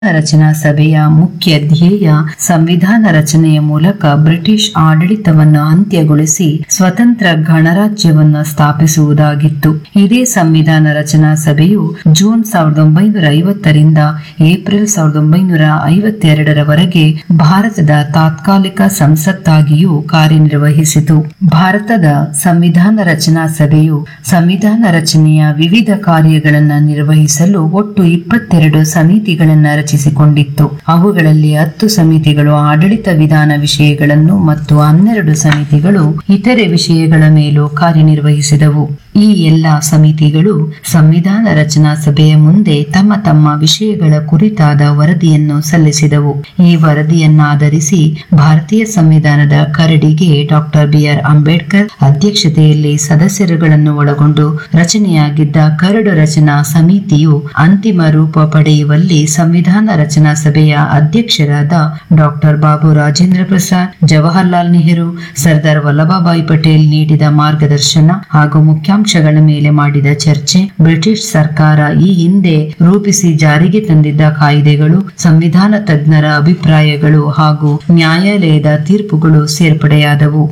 ರಚನಾ ಸಭೆಯ ಮುಖ್ಯ ಧ್ಯೇಯ ಸಂವಿಧಾನ ರಚನೆಯ ಮೂಲಕ ಬ್ರಿಟಿಷ್ ಆಡಳಿತವನ್ನು ಅಂತ್ಯಗೊಳಿಸಿ ಸ್ವತಂತ್ರ ಗಣರಾಜ್ಯವನ್ನು ಸ್ಥಾಪಿಸುವುದಾಗಿತ್ತು ಇದೇ ಸಂವಿಧಾನ ರಚನಾ ಸಭೆಯು ಜೂನ್ ಸಾವಿರದ ಒಂಬೈನೂರ ಐವತ್ತರಿಂದ ಏಪ್ರಿಲ್ ಸಾವಿರದ ಒಂಬೈನೂರ ಐವತ್ತೆರಡರವರೆಗೆ ಭಾರತದ ತಾತ್ಕಾಲಿಕ ಸಂಸತ್ತಾಗಿಯೂ ಕಾರ್ಯನಿರ್ವಹಿಸಿತು ಭಾರತದ ಸಂವಿಧಾನ ರಚನಾ ಸಭೆಯು ಸಂವಿಧಾನ ರಚನೆಯ ವಿವಿಧ ಕಾರ್ಯಗಳನ್ನು ನಿರ್ವಹಿಸಲು ಒಟ್ಟು ಇಪ್ಪತ್ತೆರಡು ಸಮಿತಿಗಳನ್ನು ರಚಿಸಿಕೊಂಡಿತ್ತು ಅವುಗಳಲ್ಲಿ ಹತ್ತು ಸಮಿತಿಗಳು ಆಡಳಿತ ವಿಧಾನ ವಿಷಯಗಳನ್ನು ಮತ್ತು ಹನ್ನೆರಡು ಸಮಿತಿಗಳು ಇತರೆ ವಿಷಯಗಳ ಮೇಲೂ ಕಾರ್ಯನಿರ್ವಹಿಸಿದವು ಈ ಎಲ್ಲಾ ಸಮಿತಿಗಳು ಸಂವಿಧಾನ ರಚನಾ ಸಭೆಯ ಮುಂದೆ ತಮ್ಮ ತಮ್ಮ ವಿಷಯಗಳ ಕುರಿತಾದ ವರದಿಯನ್ನು ಸಲ್ಲಿಸಿದವು ಈ ವರದಿಯನ್ನಾಧರಿಸಿ ಭಾರತೀಯ ಸಂವಿಧಾನದ ಕರಡಿಗೆ ಡಾಕ್ಟರ್ ಬಿಆರ್ ಅಂಬೇಡ್ಕರ್ ಅಧ್ಯಕ್ಷತೆಯಲ್ಲಿ ಸದಸ್ಯರುಗಳನ್ನು ಒಳಗೊಂಡು ರಚನೆಯಾಗಿದ್ದ ಕರಡು ರಚನಾ ಸಮಿತಿಯು ಅಂತಿಮ ರೂಪ ಪಡೆಯುವಲ್ಲಿ ಸಂವಿಧಾನ ರಚನಾ ಸಭೆಯ ಅಧ್ಯಕ್ಷರಾದ ಡಾಕ್ಟರ್ ಬಾಬು ರಾಜೇಂದ್ರ ಪ್ರಸಾದ್ ಜವಾಹರ್ಲಾಲ್ ನೆಹರು ಸರ್ದಾರ್ ವಲ್ಲಭಭಾಯಿ ಪಟೇಲ್ ನೀಡಿದ ಮಾರ್ಗದರ್ಶನ ಹಾಗೂ ಮುಖ್ಯಾಂಶಗಳ ಮೇಲೆ ಮಾಡಿದ ಚರ್ಚೆ ಬ್ರಿಟಿಷ್ ಸರ್ಕಾರ ಈ ಹಿಂದೆ ರೂಪಿಸಿ ಜಾರಿಗೆ ತಂದಿದ್ದ ಕಾಯ್ದೆಗಳು ಸಂವಿಧಾನ ತಜ್ಞರ ಅಭಿಪ್ರಾಯಗಳು ಹಾಗೂ ನ್ಯಾಯಾಲಯದ ತೀರ್ಪುಗಳು ಸೇರ್ಪಡೆಯಾದವು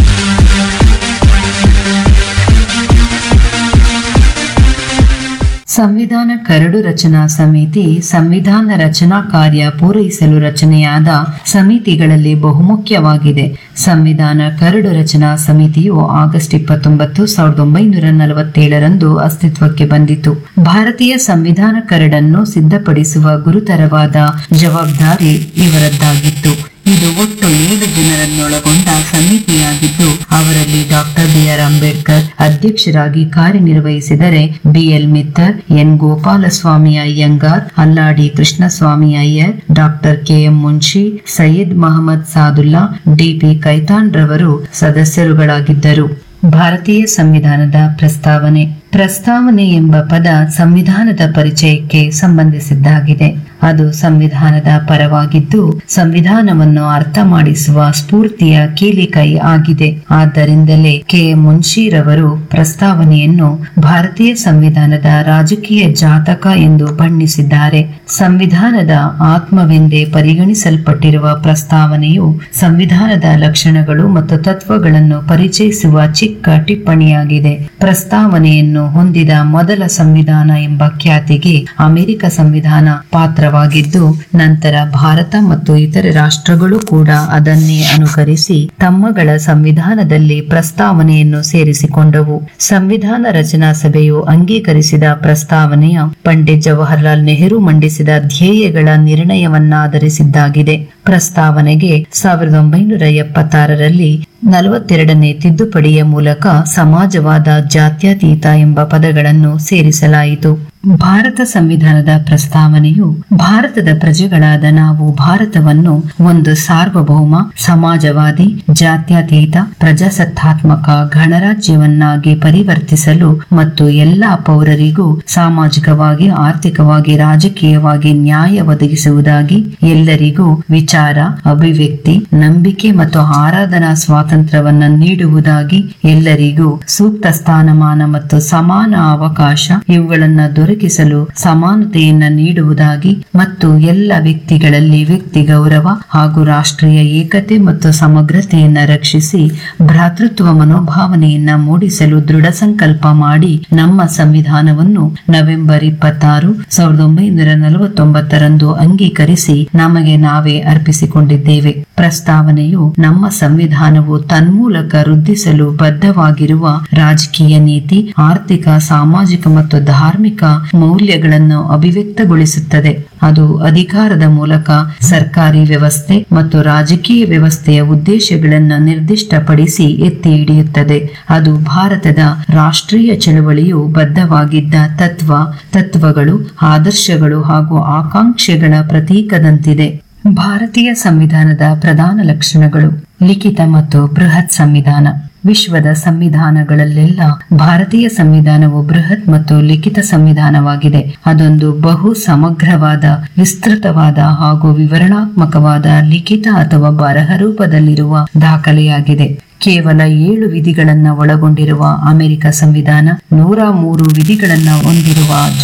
ಸಂವಿಧಾನ ಕರಡು ರಚನಾ ಸಮಿತಿ ಸಂವಿಧಾನ ರಚನಾ ಕಾರ್ಯ ಪೂರೈಸಲು ರಚನೆಯಾದ ಸಮಿತಿಗಳಲ್ಲಿ ಬಹುಮುಖ್ಯವಾಗಿದೆ ಸಂವಿಧಾನ ಕರಡು ರಚನಾ ಸಮಿತಿಯು ಆಗಸ್ಟ್ ಇಪ್ಪತ್ತೊಂಬತ್ತು ಸಾವಿರದ ಒಂಬೈನೂರ ನಲವತ್ತೇಳರಂದು ಅಸ್ತಿತ್ವಕ್ಕೆ ಬಂದಿತು ಭಾರತೀಯ ಸಂವಿಧಾನ ಕರಡನ್ನು ಸಿದ್ಧಪಡಿಸುವ ಗುರುತರವಾದ ಜವಾಬ್ದಾರಿ ಇವರದ್ದಾಗಿತ್ತು ಇದು ಒಟ್ಟು ಏಳು ಜನರನ್ನೊಳಗೊಂಡ ಸಮಿತಿಯಾಗಿದ್ದು ಅವರಲ್ಲಿ ಡಾಕ್ಟರ್ ಬಿಆರ್ ಅಂಬೇಡ್ಕರ್ ಅಧ್ಯಕ್ಷರಾಗಿ ಕಾರ್ಯನಿರ್ವಹಿಸಿದರೆ B L Mitter N Gopalaswami Ayyangar Alladi Krishnaswami Iyer doctor K M Munshi Syed Mohammad Saadulla D P Khaitan ರವರು ಸದಸ್ಯರುಗಳಾಗಿದ್ದರು ಭಾರತೀಯ ಸಂವಿಧಾನದ ಪ್ರಸ್ತಾವನೆ ಪ್ರಸ್ತಾವನೆ ಎಂಬ ಪದ ಸಂವಿಧಾನದ ಪರಿಚಯಕ್ಕೆ ಸಂಬಂಧಿಸಿದ್ದಾಗಿದೆ ಅದು ಸಂವಿಧಾನದ ಪರವಾಗಿದ್ದು ಸಂವಿಧಾನವನ್ನು ಅರ್ಥ ಮಾಡಿಸುವ ಸ್ಫೂರ್ತಿಯ ಕೀಲಿಕೈ ಆಗಿದೆ ಆದ್ದರಿಂದಲೇ ಕೆ ಮುನ್ಷಿರವರು ಪ್ರಸ್ತಾವನೆಯನ್ನು ಭಾರತೀಯ ಸಂವಿಧಾನದ ರಾಜಕೀಯ ಜಾತಕ ಎಂದು ಬಣ್ಣಿಸಿದ್ದಾರೆ ಸಂವಿಧಾನದ ಆತ್ಮವೆಂದೇ ಪರಿಗಣಿಸಲ್ಪಟ್ಟಿರುವ ಪ್ರಸ್ತಾವನೆಯು ಸಂವಿಧಾನದ ಲಕ್ಷಣಗಳು ಮತ್ತು ತತ್ವಗಳನ್ನು ಪರಿಚಯಿಸುವ ಚಿಕ್ಕ ಟಿಪ್ಪಣಿಯಾಗಿದೆ ಪ್ರಸ್ತಾವನೆಯನ್ನು ಹೊಂದಿದ ಮೊದಲ ಸಂವಿಧಾನ ಎಂಬ ಖ್ಯಾತಿಗೆ ಅಮೆರಿಕ ಸಂವಿಧಾನ ಪಾತ್ರವಾಗಿದ್ದು ನಂತರ ಭಾರತ ಮತ್ತು ಇತರೆ ರಾಷ್ಟ್ರಗಳು ಕೂಡ ಅದನ್ನೇ ಅನುಕರಿಸಿ ತಮ್ಮಗಳ ಸಂವಿಧಾನದಲ್ಲಿ ಪ್ರಸ್ತಾವನೆಯನ್ನು ಸೇರಿಸಿಕೊಂಡವು ಸಂವಿಧಾನ ರಚನಾ ಸಭೆಯು ಅಂಗೀಕರಿಸಿದ ಪ್ರಸ್ತಾವನೆಯ ಪಂಡಿತ್ ಜವಾಹರ್ಲಾಲ್ ನೆಹರು ಮಂಡಿಸಿದ ಧ್ಯೇಯಗಳ ನಿರ್ಣಯವನ್ನಾಧರಿಸಿದ್ದಾಗಿದೆ ಪ್ರಸ್ತಾವನೆಗೆ ಸಾವಿರದ ಒಂಬೈನೂರ ಎಪ್ಪತ್ತಾರರಲ್ಲಿ ನಲವತ್ತೆರಡನೇ ತಿದ್ದುಪಡಿಯ ಮೂಲಕ ಸಮಾಜವಾದ ಜಾತ್ಯತೀತ ಎಂಬ ಪದಗಳನ್ನು ಸೇರಿಸಲಾಯಿತು ಭಾರತ ಸಂವಿಧಾನದ ಪ್ರಸ್ತಾವನೆಯು ಭಾರತದ ಪ್ರಜೆಗಳಾದ ನಾವು ಭಾರತವನ್ನು ಒಂದು ಸಾರ್ವಭೌಮ ಸಮಾಜವಾದಿ ಜಾತ್ಯತೀತ ಪ್ರಜಾಸತ್ತಾತ್ಮಕ ಗಣರಾಜ್ಯವನ್ನಾಗಿ ಪರಿವರ್ತಿಸಲು ಮತ್ತು ಎಲ್ಲಾ ಪೌರರಿಗೂ ಸಾಮಾಜಿಕವಾಗಿ ಆರ್ಥಿಕವಾಗಿ ರಾಜಕೀಯವಾಗಿ ನ್ಯಾಯ ಒದಗಿಸುವುದಾಗಿ ಎಲ್ಲರಿಗೂ ವಿಚಾರ ಅಭಿವ್ಯಕ್ತಿ ನಂಬಿಕೆ ಮತ್ತು ಆರಾಧನಾ ಸ್ವಾತಂತ್ರ್ಯವನ್ನ ನೀಡುವುದಾಗಿ ಎಲ್ಲರಿಗೂ ಸೂಕ್ತ ಸ್ಥಾನಮಾನ ಮತ್ತು ಸಮಾನ ಅವಕಾಶ ಇವುಗಳನ್ನ ದೊರಕಿಸಲು ಸಮಾನತೆಯನ್ನ ನೀಡುವುದಾಗಿ ಮತ್ತು ಎಲ್ಲ ವ್ಯಕ್ತಿಗಳಲ್ಲಿ ವ್ಯಕ್ತಿ ಗೌರವ ಹಾಗೂ ರಾಷ್ಟ್ರೀಯ ಏಕತೆ ಮತ್ತು ಸಮಗ್ರತೆಯನ್ನ ರಕ್ಷಿಸಿ ಭ್ರಾತೃತ್ವ ಮನೋಭಾವನೆಯನ್ನ ಮೂಡಿಸಲು ದೃಢ ಸಂಕಲ್ಪ ಮಾಡಿ ನಮ್ಮ ಸಂವಿಧಾನವನ್ನು ನವೆಂಬರ್ ಇಪ್ಪತ್ತಾರು ಸಾವಿರದ ಒಂಬೈನೂರ ನಲವತ್ತೊಂಬತ್ತರಂದು ಅಂಗೀಕರಿಸಿ ನಮಗೆ ನಾವೇ ಅರ್ಪಿಸಿಕೊಂಡಿದ್ದೇವೆ ಪ್ರಸ್ತಾವನೆಯು ನಮ್ಮ ಸಂವಿಧಾನವು ತನ್ಮೂಲಕ ವೃದ್ಧಿಸಲು ಬದ್ಧವಾಗಿರುವ ರಾಜಕೀಯ ನೀತಿ ಆರ್ಥಿಕ ಸಾಮಾಜಿಕ ಮತ್ತು ಧಾರ್ಮಿಕ ಮೌಲ್ಯಗಳನ್ನು ಅಭಿವ್ಯಕ್ತಗೊಳಿಸುತ್ತದೆ ಅದು ಅಧಿಕಾರದ ಮೂಲಕ ಸರ್ಕಾರಿ ವ್ಯವಸ್ಥೆ ಮತ್ತು ರಾಜಕೀಯ ವ್ಯವಸ್ಥೆಯ ಉದ್ದೇಶಗಳನ್ನು ನಿರ್ದಿಷ್ಟಪಡಿಸಿ ಎತ್ತಿ ಹಿಡಿಯುತ್ತದೆ ಅದು ಭಾರತದ ರಾಷ್ಟ್ರೀಯ ಚಳವಳಿಯು ಬದ್ಧವಾಗಿದ್ದ ತತ್ವ ತತ್ವಗಳು ಆದರ್ಶಗಳು ಹಾಗೂ ಆಕಾಂಕ್ಷೆಗಳ ಪ್ರತೀಕದಂತಿದೆ ಭಾರತೀಯ ಸಂವಿಧಾನದ ಪ್ರಧಾನ ಲಕ್ಷಣಗಳು ಲಿಖಿತ ಮತ್ತು ಬೃಹತ್ ಸಂವಿಧಾನ ವಿಶ್ವದ ಸಂವಿಧಾನಗಳಲ್ಲೆಲ್ಲ ಭಾರತೀಯ ಸಂವಿಧಾನವು ಬೃಹತ್ ಮತ್ತು ಲಿಖಿತ ಸಂವಿಧಾನವಾಗಿದೆ ಅದೊಂದು ಬಹು ಸಮಗ್ರವಾದ ವಿಸ್ತೃತವಾದ ಹಾಗೂ ವಿವರಣಾತ್ಮಕವಾದ ಲಿಖಿತ ಅಥವಾ ಬರಹ ರೂಪದಲ್ಲಿರುವ ದಾಖಲೆಯಾಗಿದೆ ಕೇವಲ ಏಳು ವಿಧಿಗಳನ್ನ ಒಳಗೊಂಡಿರುವ ಅಮೆರಿಕ ಸಂವಿಧಾನ ನೂರ ಮೂರು ವಿಧಿಗಳನ್ನ ಹೊಂದಿರುವ